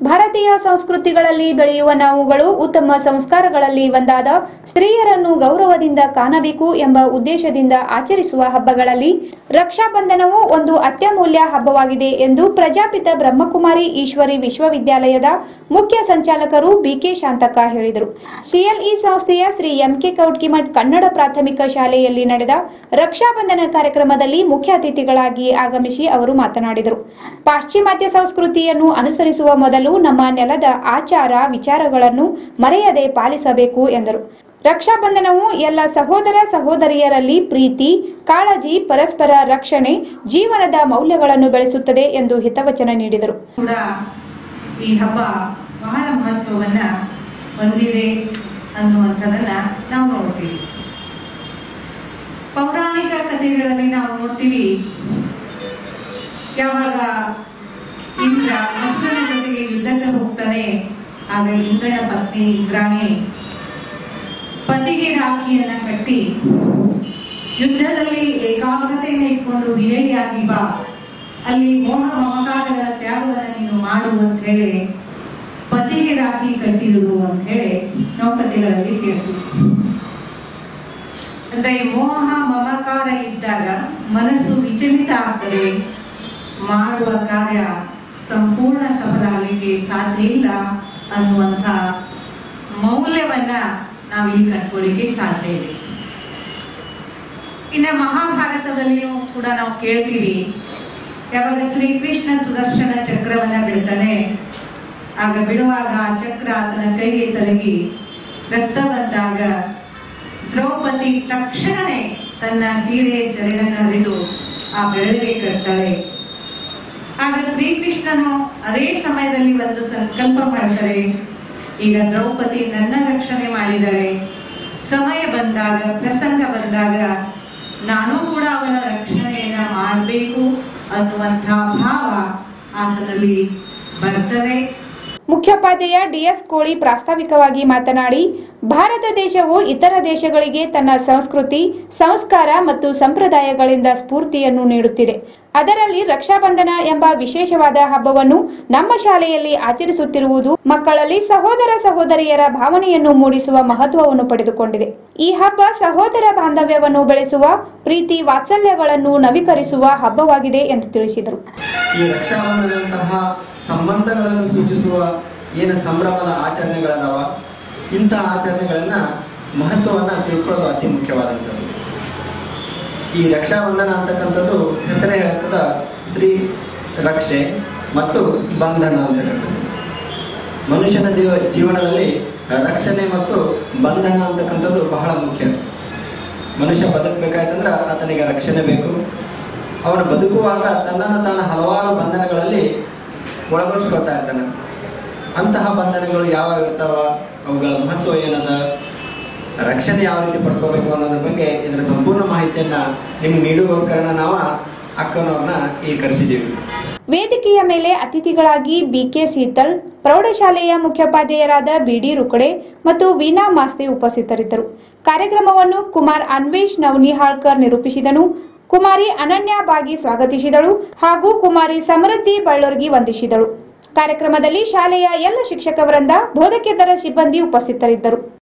ಭಾರತೀಯ ಸಂಸ್ಕೃತಿಗಳಲ್ಲಿ ಬೆಳೆಯುವ ನಾವುಗಳು ಉತ್ತಮ ಸಂಸ್ಕಾರಗಳಲ್ಲಿ ಒಂದಾದ ಸ್ತ್ರೀಯರನ್ನು ಗೌರವದಿಂದ ಕಾಣಬೇಕು ಎಂಬ ಉದ್ದೇಶದಿಂದ ಆಚರಿಸುವ ಹಬ್ಬಗಳಲ್ಲಿ ರಕ್ಷಾಬಂಧನವು ಒಂದು ಅತ್ಯಮೂಲ್ಯ ಹಬ್ಬವಾಗಿದೆ ಎಂದು ಪ್ರಜಾಪಿತ ಬ್ರಹ್ಮಕುಮಾರಿ ಈಶ್ವರಿ ವಿಶ್ವವಿದ್ಯಾಲಯದ ಮುಖ್ಯ ಸಂಚಾಲಕರು ಬಿಕೆ ಶಾಂತಕ್ಕ ಹೇಳಿದರು ಸಿಎಲ್ಇ ಸಂಸ್ಥೆಯ ಶ್ರೀ ಎಂಕೆ ಕೌಟ್ಕಿಮಠ್ ಕನ್ನಡ ಪ್ರಾಥಮಿಕ ಶಾಲೆಯಲ್ಲಿ ನಡೆದ ರಕ್ಷಾಬಂಧನ ಕಾರ್ಯಕ್ರಮದಲ್ಲಿ ಮುಖ್ಯ ಅತಿಥಿಗಳಾಗಿ ಆಗಮಿಸಿ ಅವರು ಮಾತನಾಡಿದರು ಪಾಶ್ಚಿಮಾತ್ಯ ಸಂಸ್ಕೃತಿಯನ್ನು ಅನುಸರಿಸುವ ಮೊದಲು ನಮ್ಮ ನೆಲದ ಆಚಾರ ವಿಚಾರಗಳನ್ನು ಮರೆಯದೆ ಪಾಲಿಸಬೇಕು ಎಂದರು ರಕ್ಷಾಬಂಧನವು ಎಲ್ಲ ಸಹೋದರ ಸಹೋದರಿಯರಲ್ಲಿ ಪ್ರೀತಿ ಕಾಳಜಿ ಪರಸ್ಪರ ರಕ್ಷಣೆ ಜೀವನದ ಮೌಲ್ಯಗಳನ್ನು ಬೆಳೆಸುತ್ತದೆ ಎಂದು ಹಿತವಚನ ನೀಡಿದರು ಕೂಡ ಈ ಹಬ್ಬ ಬಹಳ ಮಹತ್ವವನ್ನ ಹೊಂದಿದೆ ಅನ್ನುವಂಥದ್ದನ್ನ ನಾವು ನೋಡ್ತೀವಿ ಪೌರಾಣಿಕ ಕಥೆಗಳಲ್ಲಿ ನಾವು ನೋಡ್ತೀವಿ ಯಾವಾಗ ಇಂದ್ರ ಅಸುರನ ಜೊತೆಗೆ ಯುದ್ಧಕ್ಕೆ ಹೋಗ್ತಾನೆ ಆಗ ಇಂದ್ರನ ಪತ್ನಿ ಇಂದ್ರಾಣಿ ಪತಿಗೆ ರಾಖಿಯನ್ನ ಕಟ್ಟಿ ಯುದ್ಧದಲ್ಲಿ ಏಕಾಗ್ರತೆಯನ್ನು ಇಟ್ಕೊಂಡು ವಿಜಯಿಯಾಗಿ ಬಾ ಅಲ್ಲಿ ಮೋಹ ಮಮಕಾರಗಳ ತ್ಯಾಗವನ್ನು ನೀನು ಮಾಡು ಅಂತ ಹೇಳಿ ಪತಿಗೆ ರಾಖಿ ಕಟ್ಟಿರುವುದು ಅಂತ ಹೇಳಿ ನಾವು ಕಥೆಗಳಲ್ಲಿ ಕೇಳ್ತೀವಿ ಅಂದ್ರೆ ಈ ಮೋಹ ಮಮಕಾರ ಇದ್ದಾಗ ಮನಸ್ಸು ವಿಚಲಿತ ಆಗ್ತದೆ ಮಾಡುವ ಕಾರ್ಯ ಸಂಪೂರ್ಣ ಸಫಲ ಆಗಲಿಕ್ಕೆ ಸಾಧ್ಯ ಇಲ್ಲ ಅನ್ನುವಂಥ ಮೌಲ್ಯವನ್ನ ನಾವಿಲ್ಲಿ ಕಟ್ಕೊಳ್ಳಿಕ್ಕೆ ಸಾಧ್ಯ ಇದೆ ಇನ್ನ ಮಹಾಭಾರತದಲ್ಲಿಯೂ ಕೂಡ ನಾವು ಕೇಳ್ತೀವಿ ಯಾವಾಗ ಶ್ರೀಕೃಷ್ಣ ಸುದರ್ಶನ ಚಕ್ರವನ್ನ ಬಿಡ್ತಾನೆ ಆಗ ಬಿಡುವಾಗ ಆ ಚಕ್ರ ಆತನ ಕೈಗೆ ತಲಗಿ ರಕ್ತ ಬಂದಾಗ ದ್ರೌಪದಿ ತಕ್ಷಣವೇ ತನ್ನ ಸೀರೆ ಸೆರೆಗನ್ನ ಹರಿದು ಆ ಬೆರಳಿಗೆ ಕಟ್ತಾಳೆ ಆಗ ಶ್ರೀಕೃಷ್ಣನು ಅದೇ ಸಮಯದಲ್ಲಿ ಒಂದು ಸಂಕಲ್ಪ ಮಾಡ್ತಾರೆ ಈಗ ದ್ರೌಪದಿ ನನ್ನ ರಕ್ಷಣೆ ಮಾಡಿದಳೆ ಸಮಯ ಬಂದಾಗ ಪ್ರಸಂಗ ಬಂದಾಗ ನಾನು ಕೂಡ ಅವಳ ರಕ್ಷಣೆಯನ್ನ ಮಾಡಬೇಕು ಅನ್ನುವಂಥ ಭಾವ ಆತನಲ್ಲಿ ಬರ್ತದೆ ಮುಖ್ಯೋಪಾಧ್ಯಾಯ ಡಿಎಸ್ ಕೋಳಿ ಪ್ರಾಸ್ತಾವಿಕವಾಗಿ ಮಾತನಾಡಿ ಭಾರತ ದೇಶವು ಇತರ ದೇಶಗಳಿಗೆ ತನ್ನ ಸಂಸ್ಕೃತಿ ಸಂಸ್ಕಾರ ಮತ್ತು ಸಂಪ್ರದಾಯಗಳಿಂದ ಸ್ಫೂರ್ತಿಯನ್ನು ನೀಡುತ್ತಿದೆ ಅದರಲ್ಲಿ ರಕ್ಷಾಬಂಧನ ಎಂಬ ವಿಶೇಷವಾದ ಹಬ್ಬವನ್ನು ನಮ್ಮ ಶಾಲೆಯಲ್ಲಿ ಆಚರಿಸುತ್ತಿರುವುದು ಮಕ್ಕಳಲ್ಲಿ ಸಹೋದರ ಸಹೋದರಿಯರ ಭಾವನೆಯನ್ನು ಮೂಡಿಸುವ ಮಹತ್ವವನ್ನು ಪಡೆದುಕೊಂಡಿದೆ ಈ ಹಬ್ಬ ಸಹೋದರ ಬಾಂಧವ್ಯವನ್ನು ಬೆಳೆಸುವ ಪ್ರೀತಿ ವಾತ್ಸಲ್ಯಗಳನ್ನು ನವೀಕರಿಸುವ ಹಬ್ಬವಾಗಿದೆ ಎಂದು ತಿಳಿಸಿದರು ಈ ರಕ್ಷಾಬಂಧನಂತಹ ಸಂಬಂಧಗಳನ್ನು ಸೂಚಿಸುವ ಏನು ಸಂಭ್ರಮದ ಆಚರಣೆಗಳದಾವ ಇಂತಹ ಆಚರಣೆಗಳನ್ನ ಮಹತ್ವವನ್ನ ತಿಳ್ಕೊಳ್ಳೋದು ಅತಿ ಮುಖ್ಯವಾದಂಥದ್ದು ಈ ರಕ್ಷಾಬಂಧನ ಅಂತಕ್ಕಂಥದ್ದು ಹೆಸರೇ ಹೇಳ್ತದ ಸ್ತ್ರೀ ರಕ್ಷೆ ಮತ್ತು ಬಂಧನ ಅಂತ ಹೇಳ್ತದೆ ಮನುಷ್ಯನ ಜೀವ ಜೀವನದಲ್ಲಿ ರಕ್ಷಣೆ ಮತ್ತು ಬಂಧನ ಅಂತಕ್ಕಂಥದ್ದು ಬಹಳ ಮುಖ್ಯ ಮನುಷ್ಯ ಬದುಕಬೇಕಾಯ್ತಂದ್ರೆ ಆತನಿಗೆ ರಕ್ಷಣೆ ಬೇಕು ಅವನು ಬದುಕುವಾಗ ತನ್ನನ್ನು ತಾನು ಹಲವಾರು ಬಂಧನಗಳಲ್ಲಿ ಒಳಗೊಳಿಸ್ಕೊಳ್ತಾ ಇರ್ತಾನೆ ಅಂತಹ ಬಂಧನಗಳು ಯಾವ ಇರ್ತಾವ ಅವುಗಳ ಮಹತ್ವ ಏನದ ರಕ್ಷಣೆ ಯಾವ ರೀತಿ ಪಡ್ಕೋಬೇಕು ಅನ್ನೋದ್ರ ಬಗ್ಗೆ ಇದರ ಸಂಪೂರ್ಣ ಮಾಹಿತಿಯನ್ನ ನಿಮ್ಗೆ ನೀಡುಗೋಸ್ಕರ ನಾವು ಅಕ್ಕನವ್ರನ್ನ ಇಲ್ಲಿ ಕರೆಸಿದ್ದೀವಿ ವೇದಿಕೆಯ ಮೇಲೆ ಅತಿಥಿಗಳಾಗಿ ಬಿಕೆ ಶೀತಲ್ ಪ್ರೌಢಶಾಲೆಯ ಮುಖ್ಯೋಪಾಧ್ಯಾಯರಾದ ಬಿಡಿ ರುಕಡೆ ಮತ್ತು ವೀಣಾ ಮಾಸ್ತಿ ಉಪಸ್ಥಿತರಿದ್ದರು ಕಾರ್ಯಕ್ರಮವನ್ನು ಕುಮಾರ್ ಅನ್ವೇಶ್ ನವನಿಹಾಳ್ಕರ್ ನಿರೂಪಿಸಿದನು ಕುಮಾರಿ ಅನನ್ಯ ಬಾಗಿ ಸ್ವಾಗತಿಸಿದಳು ಹಾಗೂ ಕುಮಾರಿ ಸಮೃದ್ಧಿ ಬಳ್ಳೊರ್ಗಿ ವಂದಿಸಿದಳು ಕಾರ್ಯಕ್ರಮದಲ್ಲಿ ಶಾಲೆಯ ಎಲ್ಲ ಶಿಕ್ಷಕ ವೃಂದ ಬೋಧಕೇತರ ಸಿಬ್ಬಂದಿ ಉಪಸ್ಥಿತರಿದ್ದರು